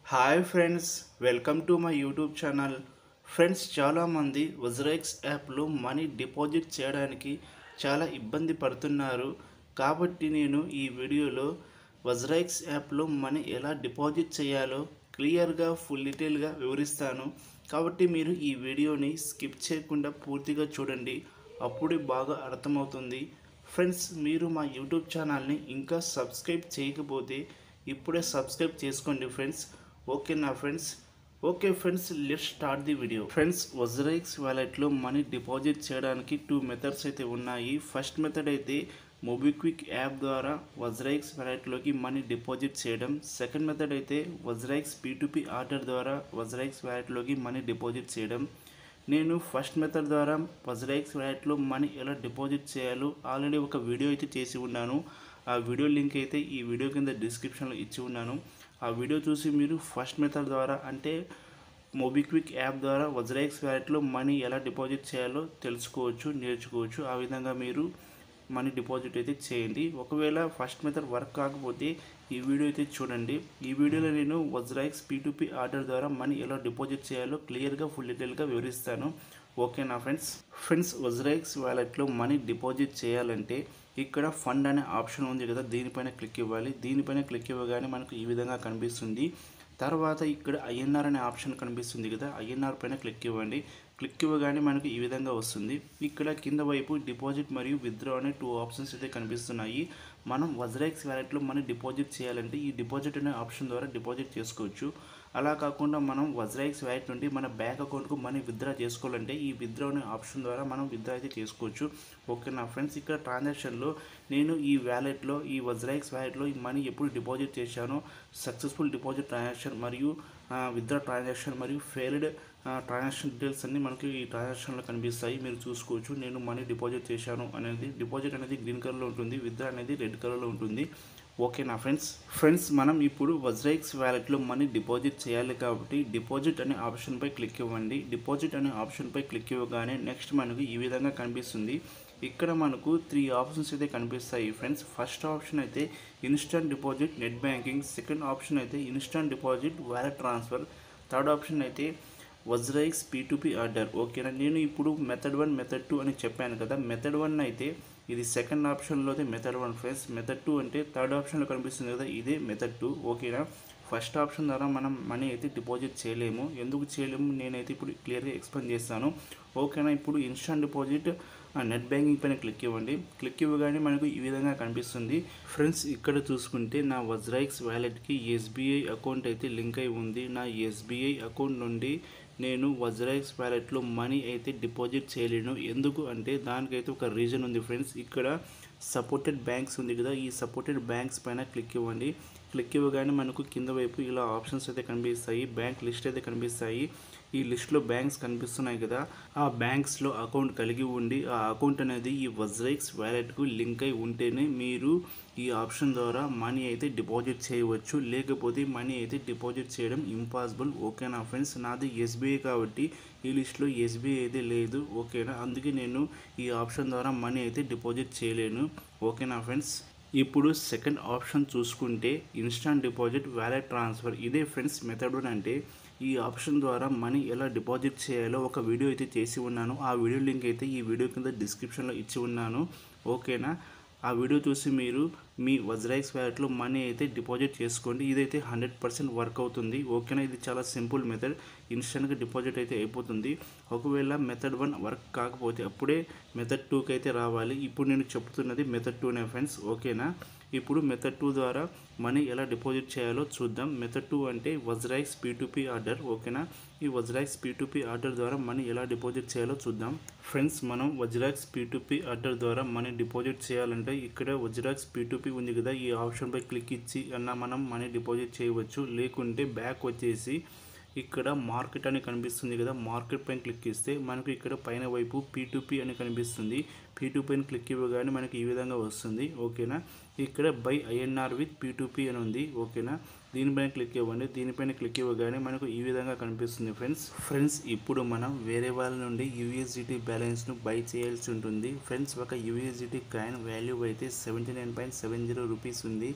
hi friends welcome to my YouTube channel friends చాలామంది WazirX యాప్లో money deposit చేయడానికి చాలా ఇబ్బంది పడుతున్నారు కాబట్టి నేను ఈ వీడియోలో వజ్రైక్స్ యాప్లో మనీ ఎలా డిపాజిట్ చేయాలో క్లియర్గా ఫుల్ డీటెయిల్గా వివరిస్తాను కాబట్టి మీరు ఈ వీడియోని స్కిప్ చేయకుండా పూర్తిగా చూడండి అప్పుడే బాగా అర్థమవుతుంది ఫ్రెండ్స్ మీరు మా యూట్యూబ్ ఛానల్ని ఇంకా సబ్స్క్రైబ్ చేయకపోతే ఇప్పుడే సబ్స్క్రైబ్ చేసుకోండి ఫ్రెండ్స్ ఓకే నా friends okay friends let start the video friends WazirX వ్యాలెట్లో మనీ డిపాజిట్ చేయడానికి టూ మెథడ్స్ అయితే ఉన్నాయి ఫస్ట్ మెథడ్ అయితే మొబిక్విక్ యాప్ ద్వారా వజ్రైక్స్ వ్యాలెట్లోకి మనీ డిపాజిట్ చేయడం సెకండ్ మెథడ్ అయితే వజ్రైక్స్ పీ ఆర్డర్ ద్వారా వజ్రైక్స్ వ్యాలెట్లోకి మనీ డిపాజిట్ చేయడం నేను ఫస్ట్ మెథడ్ ద్వారా వజ్రైక్స్ వ్యాలెట్లో మనీ ఎలా డిపాజిట్ చేయాలో ఆల్రెడీ ఒక వీడియో అయితే చేసి ఉన్నాను ఆ వీడియో లింక్ అయితే ఈ వీడియో కింద డిస్క్రిప్షన్లో ఇచ్చి ఉన్నాను ఆ వీడియో చూసి మీరు ఫస్ట్ మెథడ్ ద్వారా అంటే మొబిక్విక్ యాప్ ద్వారా వజ్రైక్స్ వ్యాలెట్లో మనీ ఎలా డిపాజిట్ చేయాలో తెలుసుకోవచ్చు నేర్చుకోవచ్చు ఆ విధంగా మీరు మనీ డిపాజిట్ అయితే చేయండి ఒకవేళ ఫస్ట్ మెథడ్ వర్క్ కాకపోతే ఈ వీడియో అయితే చూడండి ఈ వీడియోలో నేను వజ్రాయిక్స్ పీ ఆర్డర్ ద్వారా మనీ ఎలా డిపాజిట్ చేయాలో క్లియర్గా ఫుల్ డీటెయిల్గా వివరిస్తాను ఓకేనా ఫ్రెండ్స్ ఫ్రెండ్స్ వజ్రాయిక్స్ వ్యాలెట్లో మనీ డిపాజిట్ చేయాలంటే ఇక్కడ ఫండ్ అనే ఆప్షన్ ఉంది కదా దీనిపైన క్లిక్ ఇవ్వాలి దీనిపైన క్లిక్ ఇవ్వగానే మనకు ఈ విధంగా కనిపిస్తుంది తర్వాత ఇక్కడ ఐఎన్ఆర్ అనే ఆప్షన్ కనిపిస్తుంది కదా ఐఎన్ఆర్ పైన క్లిక్ ఇవ్వండి క్లిక్ ఇవ్వగానే మనకు ఈ విధంగా వస్తుంది ఇక్కడ కింద వైపు డిపాజిట్ మరియు విత్డ్రా అనే టూ ఆప్షన్స్ అయితే కనిపిస్తున్నాయి మనం వజ్రాక్స్ వ్యాలెట్లో మనీ డిపాజిట్ చేయాలంటే ఈ డిపాజిట్ అనే ఆప్షన్ ద్వారా డిపాజిట్ చేసుకోవచ్చు అలా కాకుండా మనం వజ్రాక్స్ వ్యాలెట్ నుండి మన బ్యాంక్ అకౌంట్కు మనీ విత్డ్రా చేసుకోవాలంటే ఈ విత్డ్రా అనే ఆప్షన్ ద్వారా మనం విత్డ్రా అయితే చేసుకోవచ్చు ఓకే నా ఫ్రెండ్స్ ఇక్కడ ట్రాన్సాక్షన్లో నేను ఈ వ్యాలెట్లో ఈ వజ్రాక్స్ వ్యాలెట్లో ఈ మనీ ఎప్పుడు డిపాజిట్ చేశానో సక్సెస్ఫుల్ డిపాజిట్ ట్రాన్సాక్షన్ మరియు విత్డ్రా ట్రాన్సాక్షన్ మరియు ఫెయిల్డ్ ట్రాన్సాక్షన్ డీటెయిల్స్ అన్ని మనకి ఈ ట్రాన్సాక్షన్లో కనిపిస్తాయి మీరు చూసుకోవచ్చు నేను మనీ డిపాజిట్ చేశాను అనేది డిపాజిట్ అనేది గ్రీన్ కలర్లో ఉంటుంది విత్డ్రా అనేది రెడ్ కలర్లో ఉంటుంది ఓకే నా ఫ్రెండ్స్ ఫ్రెండ్స్ మనం ఇప్పుడు వజ్రైక్స్ వ్యాలెట్లో మనీ డిపాజిట్ చేయాలి కాబట్టి డిపాజిట్ అనే ఆప్షన్పై క్లిక్ ఇవ్వండి డిపాజిట్ అనే ఆప్షన్పై క్లిక్ ఇవ్వగానే నెక్స్ట్ మనకు ఈ విధంగా కనిపిస్తుంది ఇక్కడ మనకు త్రీ ఆప్షన్స్ అయితే కనిపిస్తాయి ఫ్రెండ్స్ ఫస్ట్ ఆప్షన్ అయితే instant deposit net banking second option అయితే instant deposit wallet transfer third option అయితే వజ్రైక్స్ పీ ఆర్డర్ ఓకేనా నేను ఇప్పుడు మెథడ్ వన్ మెథడ్ టూ అని చెప్పాను కదా మెథడ్ వన్ అయితే ఇది సెకండ్ ఆప్షన్లో అయితే method one friends method two అంటే థర్డ్ ఆప్షన్లో కనిపిస్తుంది కదా ఇదే మెథడ్ టూ ఓకేనా ఫస్ట్ ఆప్షన్ ద్వారా మనం మనీ అయితే డిపాజిట్ చేయలేము ఎందుకు చేయలేము నేనైతే ఇప్పుడు క్లియర్గా ఎక్స్ప్లెయిన్ చేస్తాను ఓకేనా ఇప్పుడు ఇన్స్టాంట్ డిపాజిట్ నెట్ బ్యాంకింగ్ పైన క్లిక్ ఇవ్వండి క్లిక్ ఇవ్వగానే మనకు ఈ విధంగా కనిపిస్తుంది ఫ్రెండ్స్ ఇక్కడ చూసుకుంటే నా వజ్రైక్స్ వ్యాలెట్కి ఎస్బీఐ అకౌంట్ అయితే లింక్ అయి ఉంది నా ఎస్బీఐ అకౌంట్ నుండి నేను వజ్రైక్స్ వ్యాలెట్లో మనీ అయితే డిపాజిట్ చేయలేను ఎందుకు అంటే దానికైతే ఒక రీజన్ ఉంది ఫ్రెండ్స్ ఇక్కడ సపోర్టెడ్ బ్యాంక్స్ ఉంది కదా ఈ సపోర్టెడ్ బ్యాంక్స్ పైన క్లిక్ ఇవ్వండి క్లిక్ ఇవ్వగానే మనకు కింద వైపు ఇలా ఆప్షన్స్ అయితే కనిపిస్తాయి బ్యాంక్ లిస్ట్ అయితే కనిపిస్తాయి ఈ లిస్ట్లో బ్యాంక్స్ కనిపిస్తున్నాయి కదా ఆ బ్యాంక్స్లో అకౌంట్ కలిగి ఉండి ఆ అకౌంట్ అనేది ఈ వజ్రైక్స్ వ్యాలెట్కు లింక్ అయి ఉంటేనే మీరు ఈ ఆప్షన్ ద్వారా మనీ అయితే డిపాజిట్ చేయవచ్చు లేకపోతే మనీ అయితే డిపాజిట్ చేయడం ఇంపాసిబుల్ ఓకేనా ఫ్రెండ్స్ నాది ఎస్బీఐ కాబట్టి ఈ లిస్ట్లో ఎస్బీఐ అయితే లేదు ఓకేనా అందుకే నేను ఈ ఆప్షన్ ద్వారా మనీ అయితే డిపాజిట్ చేయలేను ఓకేనా ఫ్రెండ్స్ ఇప్పుడు సెకండ్ ఆప్షన్ చూసుకుంటే ఇన్స్టాంట్ డిపాజిట్ వ్యాలెట్ ట్రాన్స్ఫర్ ఇదే ఫ్రెండ్స్ మెథడ్ అంటే ఈ ఆప్షన్ ద్వారా మనీ ఎలా డిపాజిట్ చేయాలో ఒక వీడియో అయితే చేసి ఉన్నాను ఆ వీడియో లింక్ అయితే ఈ వీడియో కింద డిస్క్రిప్షన్లో ఇచ్చి ఉన్నాను ఓకేనా ఆ వీడియో చూసి మీరు మీ వజ్రాక్స్ వ్యాలెట్లో మనీ అయితే డిపాజిట్ చేసుకోండి ఇదైతే హండ్రెడ్ పర్సెంట్ వర్క్ అవుతుంది ఓకేనా ఇది చాలా సింపుల్ మెథడ్ ఇన్స్టెంట్గా డిపాజిట్ అయితే అయిపోతుంది ఒకవేళ మెథడ్ వన్ వర్క్ కాకపోతే అప్పుడే మెథడ్ టూకి అయితే రావాలి ఇప్పుడు నేను చెప్తున్నది మెథడ్ టూనే ఫ్రెండ్స్ ఓకేనా ఇప్పుడు మెథడ్ టూ ద్వారా మనీ ఎలా డిపాజిట్ చేయాలో చూద్దాం మెథడ్ టూ అంటే వజ్రాక్స్ పీ ఆర్డర్ ఓకేనా ఈ వజ్రాక్స్ పీ ఆర్డర్ ద్వారా మనీ ఎలా డిపాజిట్ చేయాలో చూద్దాం ఫ్రెండ్స్ మనం వజ్రాక్స్ పీ ఆర్డర్ ద్వారా మనీ డిపాజిట్ చేయాలంటే ఇక్కడ వజ్రాక్స్ పీ ఉంది కదా ఈ ఆప్షన్పై క్లిక్ ఇచ్చి అన్న మనం మనీ డిపాజిట్ చేయవచ్చు లేకుంటే బ్యాక్ వచ్చేసి ఇక్కడ మార్కెట్ అని కనిపిస్తుంది కదా మార్కెట్ పైన క్లిక్ ఇస్తే మనకు ఇక్కడ పైన వైపు పీ అని కనిపిస్తుంది పీ పైన క్లిక్ ఇవ్వగానే మనకి ఈ విధంగా వస్తుంది ఓకేనా ఇక్కడ బై ఐఎన్ఆర్ విత్ పీ అని ఉంది ఓకేనా దీనిపైన క్లిక్ ఇవ్వండి దీనిపైన క్లిక్ ఇవ్వగానే మనకు ఈ విధంగా కనిపిస్తుంది ఫ్రెండ్స్ ఫ్రెండ్స్ ఇప్పుడు మనం వేరే వాళ్ళ నుండి యూఎస్డిటీ బ్యాలెన్స్ను బై చేయాల్సి ఉంటుంది ఫ్రెండ్స్ ఒక యూఎస్డిటీ కాయిన్ వాల్యూ అయితే seventy nine point seven zero rupees ఉంది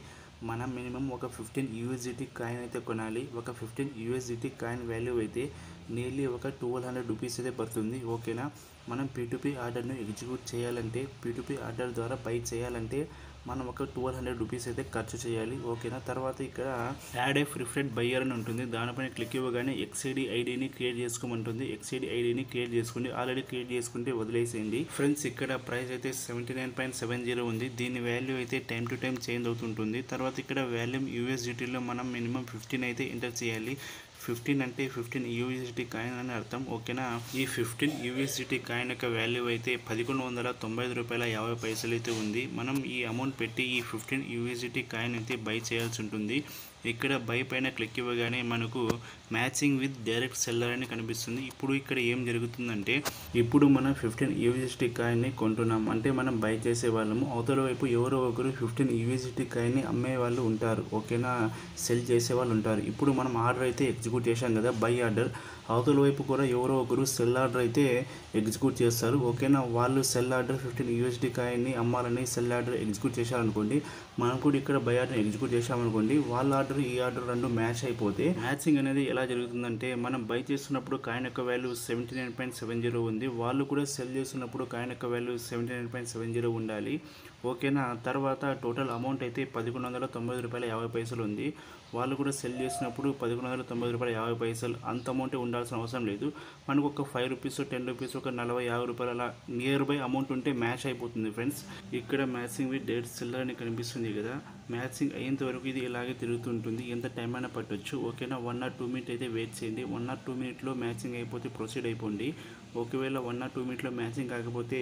మనం మినిమం ఒక ఫిఫ్టీన్ యూఎస్డిటీ కాయిన్ అయితే కొనాలి ఒక ఫిఫ్టీన్ యూఎస్డిటీ కాయిన్ వాల్యూ అయితే నియర్లీ ఒక ట్వెల్వ్ హండ్రెడ్ రూపీస్ అయితే పడుతుంది ఓకేనా మనం పీ ఆర్డర్ను ఎగ్జిక్యూట్ చేయాలంటే పీ ఆర్డర్ ద్వారా బై చేయాలంటే మనం ఒక ట్వెల్వ్ హండ్రెడ్ రూపీస్ అయితే ఖర్చు చేయాలి ఓకేనా తర్వాత ఇక్కడ యాడ్ ఏ ప్రిఫరెడ్ బయ్యర్ అని ఉంటుంది దానిపైన క్లిక్ ఇవ్వగానే ఎక్స్ఐడి ఐడిని క్రియేట్ చేసుకోమంటుంది ఎక్స్ఐడి ఐడిని క్రియేట్ చేసుకోండి ఆల్రెడీ క్రియేట్ చేసుకుంటే వదిలేసేయండి ఫ్రెండ్స్ ఇక్కడ ప్రైస్ అయితే seventy nine point seven zero ఉంది దీని వాల్యూ అయితే టైం టు టైం చేంజ్ అవుతుంటుంది తర్వాత ఇక్కడ వాల్యూమ్ యూఎస్డిటీలో మనం మినిమం ఫిఫ్టీన్ అయితే ఎంటర్ చేయాలి ఫిఫ్టీన్ అంటే ఫిఫ్టీన్ యూఎస్డిటీ కాయిన్ అని అర్థం ఓకేనా ఈ ఫిఫ్టీన్ యూఎస్డిటీ కాయిన్ యొక్క వాల్యూ అయితే పదకొండు వందల తొంభై ఐదు రూపాయల యాభై పైసలు అయితే ఉంది మనం ఈ అమౌంట్ పెట్టి ఈ ఫిఫ్టీన్ యూఎస్డిటీ కాయిన్ అయితే బై చేయాల్సి ఉంటుంది ఇక్కడ బై పైన క్లిక్ ఇవ్వగానే మనకు మ్యాచింగ్ విత్ డైరెక్ట్ సెల్లర్ అని కనిపిస్తుంది ఇప్పుడు ఇక్కడ ఏం జరుగుతుందంటే ఇప్పుడు మనం ఫిఫ్టీన్ యూఎస్టీ కాయిన్ని కొంటున్నాం అంటే మనం బై చేసే వాళ్ళము అవతల వైపు ఎవరో ఒకరు ఫిఫ్టీన్ యూఎస్టీ కాయిన్ని అమ్మే వాళ్ళు ఉంటారు ఓకేనా సెల్ చేసే వాళ్ళు ఉంటారు ఇప్పుడు మనం ఆర్డర్ అయితే ఎగ్జిక్యూట్ చేశాం కదా బై ఆర్డర్ అవతల వైపు కూడా ఎవరో ఒకరు సెల్ ఆర్డర్ అయితే ఎగ్జిక్యూట్ చేస్తారు ఓకేనా వాళ్ళు సెల్ ఆర్డర్ ఫిఫ్టీన్ యూఎస్డి కాయిన్ని అమ్మాలని సెల్ ఆర్డర్ ఎగ్జిక్యూట్ చేశారనుకోండి మనం కూడా ఇక్కడ బై ఆర్డర్ ఎగ్జిక్యూట్ చేశామనుకోండి వాళ్ళ ఆర్డర్ ఈ ఆర్డర్ రెండు మ్యాచ్ అయిపోతే మ్యాచింగ్ అనేది ఎలా జరుగుతుందంటే మనం బై చేస్తున్నప్పుడు కాయిన్ యొక్క value seventy nine point seven zero ఉంది వాళ్ళు కూడా సెల్ చేస్తున్నప్పుడు కాయిన్ యొక్క value seventy nine point seven zero ఉండాలి ఓకేనా తర్వాత టోటల్ అమౌంట్ అయితే పదకొండు వందల తొంభై ఐదు రూపాయల యాభై పైసలు ఉంది వాళ్ళు కూడా సెల్ చేసినప్పుడు పదకొండు వందల తొంభై ఐదు రూపాయల యాభై పైసలు అంత అమౌంట్ ఉండాల్సిన అవసరం లేదు మనకు ఒక ఫైవ్ రూపీస్ టెన్ రూపీస్ ఒక నలభై యాభై రూపాయల అలా నియర్ బై అమౌంట్ ఉంటే మ్యాచ్ అయిపోతుంది ఫ్రెండ్స్ ఇక్కడ మ్యాచింగ్ విత్ డేట్ సెల్లర్ అని కనిపిస్తుంది కదా మ్యాచింగ్ అయ్యేంత వరకు ఇది ఇలాగే తిరుగుతుంటుంది ఎంత టైం అయినా పట్టొచ్చు ఓకేనా వన్ ఆర్ టూ మినిట్ అయితే వెయిట్ చేయండి వన్ ఆర్ టూ మినిట్లో మ్యాచింగ్ అయిపోతే ప్రొసీడ్ అయిపోండి ఒకవేళ వన్ ఆర్ టూ మినిట్లో మ్యాచింగ్ కాకపోతే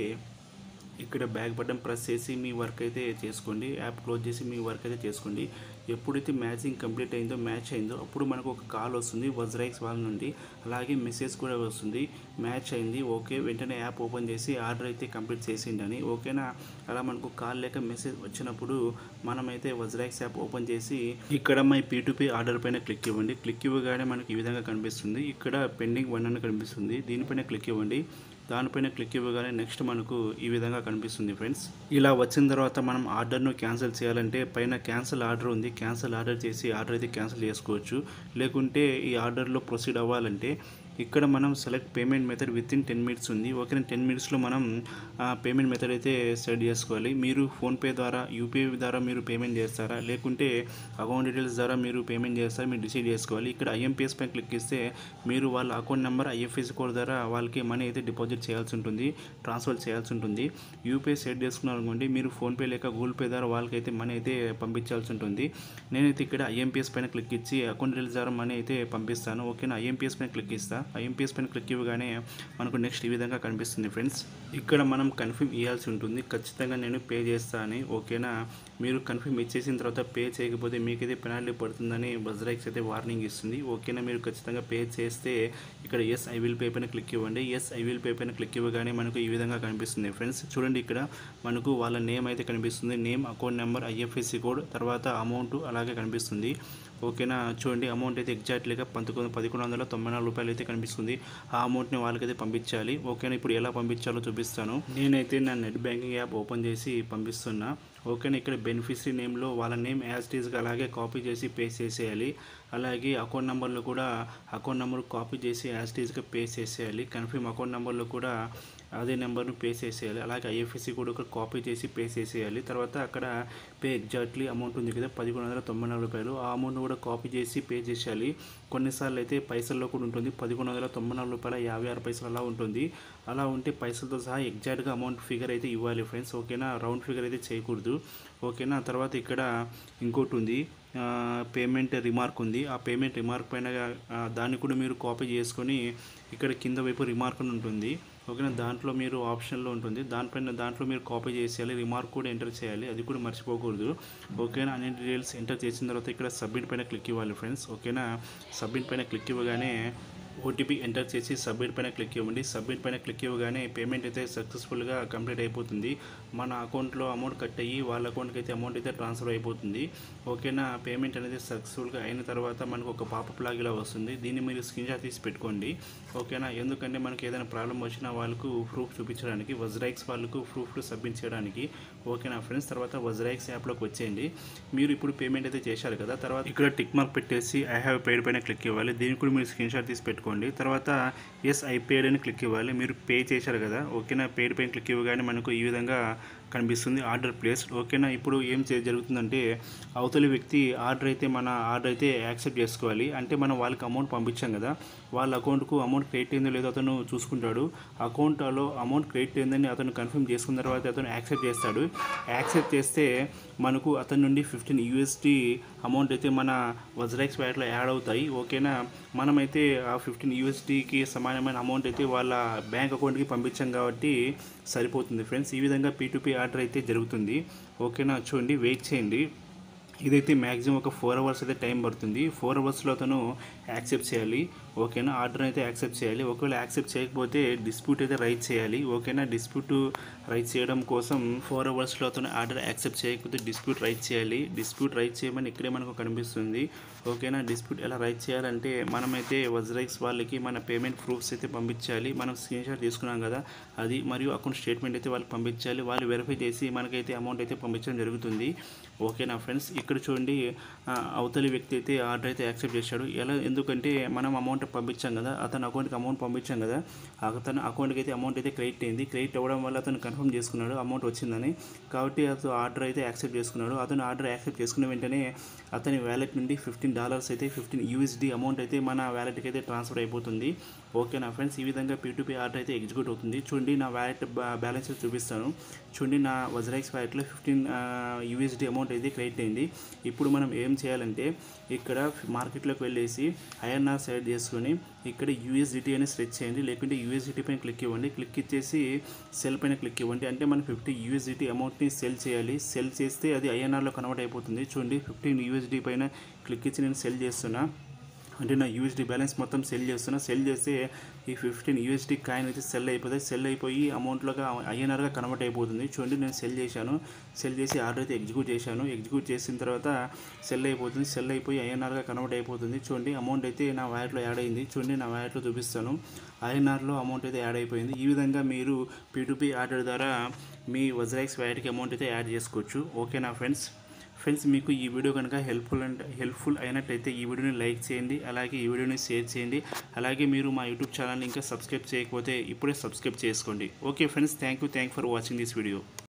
ఇక్కడ బ్యాక్ బటన్ ప్రెస్ చేసి మీ వర్క్ అయితే చేసుకోండి యాప్ క్లోజ్ చేసి మీ వర్క్ అయితే చేసుకోండి ఎప్పుడైతే మ్యాచింగ్ కంప్లీట్ అయిందో మ్యాచ్ అయిందో అప్పుడు మనకు ఒక కాల్ వస్తుంది వజ్రైక్స్ వాళ్ళ నుండి అలాగే మెసేజ్ కూడా వస్తుంది మ్యాచ్ అయింది ఓకే వెంటనే యాప్ ఓపెన్ చేసి ఆర్డర్ అయితే కంప్లీట్ చేసిండి అని ఓకేనా అలా మనకు కాల్ లేక మెసేజ్ వచ్చినప్పుడు మనమైతే వజ్రాక్స్ యాప్ ఓపెన్ చేసి ఇక్కడ మై పీ ఆర్డర్ పైన క్లిక్ ఇవ్వండి క్లిక్ ఇవ్వగానే మనకి ఈ విధంగా కనిపిస్తుంది ఇక్కడ పెండింగ్ వన్ అని కనిపిస్తుంది దీనిపైన క్లిక్ ఇవ్వండి దానిపైన క్లిక్ ఇవ్వగానే నెక్స్ట్ మనకు ఈ విధంగా కనిపిస్తుంది ఫ్రెండ్స్ ఇలా వచ్చిన తర్వాత మనం ఆర్డర్ను క్యాన్సిల్ చేయాలంటే పైన క్యాన్సిల్ ఆర్డర్ ఉంది క్యాన్సిల్ ఆర్డర్ చేసి ఆర్డర్ అయితే క్యాన్సిల్ చేసుకోవచ్చు లేకుంటే ఈ ఆర్డర్లో ప్రొసీడ్ అవ్వాలంటే ఇక్కడ మనం select payment method within ten minutes ఉంది ఓకే టెన్ మినిట్స్లో మనం పేమెంట్ మెథడ్ అయితే సెట్ చేసుకోవాలి మీరు ఫోన్పే ద్వారా యూపీఐ ద్వారా మీరు పేమెంట్ చేస్తారా లేకుంటే అకౌంట్ డీటెయిల్స్ ద్వారా మీరు పేమెంట్ చేస్తారా మీరు డిసైడ్ చేసుకోవాలి ఇక్కడ ఐఎంపీఎస్ పైన క్లిక్ ఇస్తే మీరు వాళ్ళ అకౌంట్ నెంబర్ ఐఎఫ్ఎస్ కోడ్ ద్వారా వాళ్ళకి మనీ అయితే డిపాజిట్ చేయాల్సి ఉంటుంది ట్రాన్స్ఫర్ చేయాల్సి ఉంటుంది యూపీఐ సెట్ చేసుకున్నారు అనుకోండి మీరు ఫోన్పే లేక గూగుల్ పే ద్వారా వాళ్ళకైతే మనీ అయితే పంపించాల్సి ఉంటుంది నేనైతే ఇక్కడ ఐఎంపీఎస్ పైన క్లిక్ ఇచ్చి అకౌంట్ డీటెయిల్స్ ద్వారా మనీ అయితే పంపిస్తాను ఓకేనా ఐఎంపీఎస్ పైన క్లిక్ ఇస్తా ఐఎంపీఎస్ పైన క్లిక్ ఇవ్వగానే మనకు నెక్స్ట్ ఈ విధంగా కనిపిస్తుంది ఫ్రెండ్స్ ఇక్కడ మనం కన్ఫర్మ్ ఇవ్వాల్సి ఉంటుంది ఖచ్చితంగా నేను పే చేస్తా అని ఓకేనా మీరు కన్ఫర్మ్ ఇచ్చేసిన తర్వాత పే చేయకపోతే మీకైతే పెనాల్టీ పడుతుందని బజ్రాక్స్ అయితే వార్నింగ్ ఇస్తుంది ఓకేనా మీరు ఖచ్చితంగా పే చేస్తే ఇక్కడ ఎస్ ఐ విల్ పే పైన క్లిక్ ఇవ్వండి ఎస్ ఐ విల్ పే పైన క్లిక్ ఇవ్వగానే మనకు ఈ విధంగా కనిపిస్తుంది ఫ్రెండ్స్ చూడండి ఇక్కడ మనకు వాళ్ళ నేమ్ అయితే కనిపిస్తుంది name account number IFSC code తర్వాత అమౌంట్ అలాగే కనిపిస్తుంది ఓకేనా చూడండి అమౌంట్ అయితే ఎగ్జాక్ట్లీగా పంతొమ్మిది పదకొండు వందల తొంభై నాలుగు రూపాయలు అయితే కనిపిస్తుంది ఆ అమౌంట్ని వాళ్ళకైతే పంపించాలి ఓకేనా ఇప్పుడు ఎలా పంపించాలో చూపిస్తాను నేనైతే నా నెట్ బ్యాంకింగ్ యాప్ ఓపెన్ చేసి పంపిస్తున్నా ఓకేనా ఇక్కడ బెనిఫిషరీ నేమ్లో వాళ్ళ నేమ్ యాజ్ టీజ్గా అలాగే కాపీ చేసి పే చేసేయాలి అలాగే అకౌంట్ నెంబర్లో కూడా అకౌంట్ నెంబర్ కాపీ చేసి యాజ్ టీజ్గా పే చేసేయాలి కన్ఫర్మ్ అకౌంట్ నెంబర్లో కూడా అదే నెంబర్ను పే చేసేయాలి అలాగే ఐఎఫ్ఎస్సి కూడా ఒక కాపీ చేసి పే చేసేయాలి తర్వాత అక్కడ పే ఎగ్జాక్ట్లీ అమౌంట్ ఉంది కదా పదకొండు వందల తొంభై నాలుగు రూపాయలు ఆ అమౌంట్ కూడా కాపీ చేసి పే చేసేయాలి కొన్నిసార్లు అయితే పైసల్లో కూడా ఉంటుంది పదకొండు వందల తొంభై నాలుగు రూపాయల యాభై ఆరు పైసలు అలా ఉంటుంది అలా ఉంటే పైసలతో సహా ఎగ్జాక్ట్గా అమౌంట్ ఫిగర్ అయితే ఇవ్వాలి ఫ్రెండ్స్ ఓకేనా రౌండ్ ఫిగర్ అయితే చేయకూడదు ఓకేనా తర్వాత ఇక్కడ ఇంకోటి ఉంది పేమెంట్ రిమార్క్ ఉంది ఆ పేమెంట్ రిమార్క్ పైన ఆ, దాన్ని కూడా మీరు కాపీ చేసుకొని ఇక్కడ కింద వైపు రిమార్క్ అని ఉంటుంది ఓకేనా దాంట్లో మీరు ఆప్షన్లో ఉంటుంది దానిపైన దాంట్లో మీరు కాపీ చేసేయాలి రిమార్క్ కూడా ఎంటర్ చేయాలి అది కూడా మర్చిపోకూడదు ఓకేనా అన్ని డీటెయిల్స్ ఎంటర్ చేసిన తర్వాత ఇక్కడ సబ్మిట్ పైన క్లిక్ ఇవ్వాలి ఫ్రెండ్స్ ఓకేనా సబ్మిట్ పైన క్లిక్ ఇవ్వగానే ఓటీపీ ఎంటర్ చేసి సబ్మిట్ పైన క్లిక్ ఇవ్వండి సబ్మిట్ పైన క్లిక్ ఇవ్వగానే పేమెంట్ అయితే సక్సెస్ఫుల్గా కంప్లీట్ అయిపోతుంది మన అకౌంట్లో అమౌంట్ కట్ అయ్యి వాళ్ళ అకౌంట్కి అయితే అమౌంట్ అయితే ట్రాన్స్ఫర్ అయిపోతుంది ఓకేనా పేమెంట్ అనేది సక్సెస్ఫుల్గా అయిన తర్వాత మనకు ఒక పాపప్ లాగ్ ఇలా వస్తుంది దీన్ని మీరు స్క్రీన్ షాట్ తీసి పెట్టుకోండి ఓకేనా ఎందుకంటే మనకి ఏదైనా ప్రాబ్లం వచ్చినా వాళ్ళకు ప్రూఫ్ చూపించడానికి వజ్రాక్స్ వాళ్ళకు ప్రూఫ్ సబ్మిట్ చేయడానికి ఓకేనా ఫ్రెండ్స్ తర్వాత వజ్రాక్స్ యాప్లోకి వచ్చేయండి మీరు ఇప్పుడు పేమెంట్ అయితే చేశారు కదా తర్వాత ఇక్కడ టిక్ మార్క్ పెట్టేసి ఐ హ్యావ్ పేడ్ పైన క్లిక్ ఇవ్వాలి దీనికి కూడా మీరు స్క్రీన్ షాట్ తీసి పెట్టుకోండి తర్వాత ఎస్ ఐ పేడ్ అని క్లిక్ ఇవ్వాలి మీరు పే చేశారు కదా ఓకేనా పేడ్ పైన క్లిక్ ఇవ్వగానే మనకు ఈ విధంగా కనిపిస్తుంది ఆర్డర్ ప్లేస్ ఓకేనా ఇప్పుడు ఏం చే జరుగుతుందంటే అవతలి వ్యక్తి ఆర్డర్ అయితే మన ఆర్డర్ అయితే యాక్సెప్ట్ చేసుకోవాలి అంటే మనం వాళ్ళకి అమౌంట్ పంపించాం కదా వాళ్ళ అకౌంట్కు అమౌంట్ క్రెడిట్ అయిందో లేదో అతను చూసుకుంటాడు అకౌంట్లో అమౌంట్ క్రెడిట్ అయిందని అతను కన్ఫర్మ్ చేసుకున్న తర్వాత అతను యాక్సెప్ట్ చేస్తాడు యాక్సెప్ట్ చేస్తే మనకు అతని నుండి ఫిఫ్టీన్ యూఎస్టీ అమౌంట్ అయితే మన వజ్రాక్స్ వ్యాట్లో యాడ్ అవుతాయి ఓకేనా మనమైతే ఆ ఫిఫ్టీన్ యూఎస్డీకి సమానమైన అమౌంట్ అయితే వాళ్ళ బ్యాంక్ అకౌంట్కి పంపించాం కాబట్టి సరిపోతుంది ఫ్రెండ్స్ ఈ విధంగా పీ ఆర్డర్ అయితే జరుగుతుంది ఓకేనా చూడండి వెయిట్ చేయండి ఇదైతే మ్యాక్సిమం ఒక ఫోర్ అవర్స్ అయితే టైం పడుతుంది ఫోర్ అవర్స్లో అతను యాక్సెప్ట్ చేయాలి ఓకేనా ఆర్డర్ అయితే యాక్సెప్ట్ చేయాలి ఒకవేళ యాక్సెప్ట్ చేయకపోతే డిస్ప్యూట్ అయితే రైట్ చేయాలి ఓకేనా డిస్ప్యూట్ రైట్ చేయడం కోసం ఫోర్ అవర్స్లో అతను ఆర్డర్ యాక్సెప్ట్ చేయకపోతే డిస్ప్యూట్ రైట్ చేయాలి డిస్ప్యూట్ రైట్ చేయమని ఇక్కడే మనకు కనిపిస్తుంది ఓకేనా డిస్ప్యూట్ ఎలా రైట్ చేయాలంటే మనమైతే వజ్రైక్స్ వాళ్ళకి మన పేమెంట్ ప్రూఫ్స్ అయితే పంపించాలి మనం స్క్రీన్ షాట్ తీసుకున్నాం కదా అది మరియు అకౌంట్ స్టేట్మెంట్ అయితే వాళ్ళకి పంపించాలి వాళ్ళు వెరిఫై చేసి మనకైతే అమౌంట్ అయితే పంపించడం జరుగుతుంది ఓకేనా ఫ్రెండ్స్ ఇక్కడ చూడండి ఆ, అవతలి వ్యక్తి అయితే ఆర్డర్ అయితే యాక్సెప్ట్ చేశాడు ఎలా ఎందుకంటే మనం అమౌంట్ పంపించాం కదా అతని అకౌంట్కి అమౌంట్ పంపించాం కదా అతను అకౌంట్కి అయితే అమౌంట్ అయితే క్రెడిట్ అయింది క్రెడిట్ అవ్వడం వల్ల అతను కన్ఫర్మ్ చేసుకున్నాడు అమౌంట్ వచ్చిందని కాబట్టి అతను ఆర్డర్ అయితే యాక్సెప్ట్ చేసుకున్నాడు అతను ఆర్డర్ యాక్సెప్ట్ చేసుకున్న వెంటనే అతని వ్యాలెట్ నుండి ఫిఫ్టీన్ డాలర్స్ అయితే ఫిఫ్టీన్ యూఎస్డి అమౌంట్ అయితే మన వ్యాలెట్కి అయితే ట్రాన్స్ఫర్ అయిపోతుంది ఓకేనా ఫ్రెండ్స్ ఈ విధంగా పీ ఆర్డర్ అయితే ఎగ్జిక్యూట్ అవుతుంది చూడండి నా వ్యాలెట్ బ్యాలెన్స్ చూపిస్తాను చూడండి నా వజ్రాక్స్ వ్యాలెట్లో ఫిఫ్టీన్ యూఎస్డి అమౌంట్ అయితే క్రెడిట్ అయింది ఇప్పుడు మనం ఏం చేయాలంటే ఇక్కడ మార్కెట్లోకి వెళ్ళేసి ఐఎన్ఆర్ సైడ్ చేసుకొని ఇక్కడ యూఎస్డిటీ అని సెలెక్ట్ చేయండి లేకుంటే యూఎస్డిటీ పైన క్లిక్ ఇవ్వండి క్లిక్ ఇచ్చేసి సెల్ పైన క్లిక్ ఇవ్వండి అంటే మనం ఫిఫ్టీ యూఎస్డిటీ అమౌంట్ని సెల్ చేయాలి సెల్ చేస్తే అది ఐఎన్ఆర్లో కన్వర్ట్ అయిపోతుంది చూడండి ఫిఫ్టీన్ యూఎస్డి పైన క్లిక్ ఇచ్చి నేను సెల్ చేస్తున్నా అంటే నా యూఎస్డి బ్యాలెన్స్ మొత్తం సెల్ చేస్తున్నా సెల్ చేస్తే ఈ ఫిఫ్టీన్ యూఎస్డి కాయిన్ అయితే సెల్ అయిపోతుంది సెల్ అయిపోయి అమౌంట్లోగా ఐఎన్ఆర్గా కన్వర్ట్ అయిపోతుంది చూడండి నేను సెల్ చేశాను సెల్ చేసి ఆర్డర్ అయితే ఎగ్జిక్యూట్ చేశాను ఎగ్జిక్యూట్ చేసిన తర్వాత సెల్ అయిపోతుంది సెల్ అయిపోయి ఐఎన్ఆర్గా కన్వర్ట్ అయిపోతుంది చూడండి అమౌంట్ అయితే నా వ్యాలెట్లో యాడ్ అయింది చూడండి నా వ్యాలెట్లో చూపిస్తాను ఐఎన్ఆర్లో అమౌంట్ అయితే యాడ్ అయిపోయింది ఈ విధంగా మీరు పీ ఆర్డర్ ద్వారా మీ వజ్రాక్స్ వ్యాలెట్కి అమౌంట్ అయితే యాడ్ చేసుకోవచ్చు ఓకేనా ఫ్రెండ్స్ ఫ్రెండ్స్ మీకు ఈ వీడియో కనుక హెల్ప్ఫుల్ అంటే హెల్ప్ఫుల్ అయినట్టయితే ఈ వీడియోని లైక్ చేయండి అలాగే ఈ వీడియోని షేర్ చేయండి అలాగే మీరు మా యూట్యూబ్ ఛానల్ని ఇంకా సబ్స్క్రైబ్ చేయకపోతే ఇప్పుడే సబ్స్క్రైబ్ చేసుకోండి okay friends thank you thank for watching this video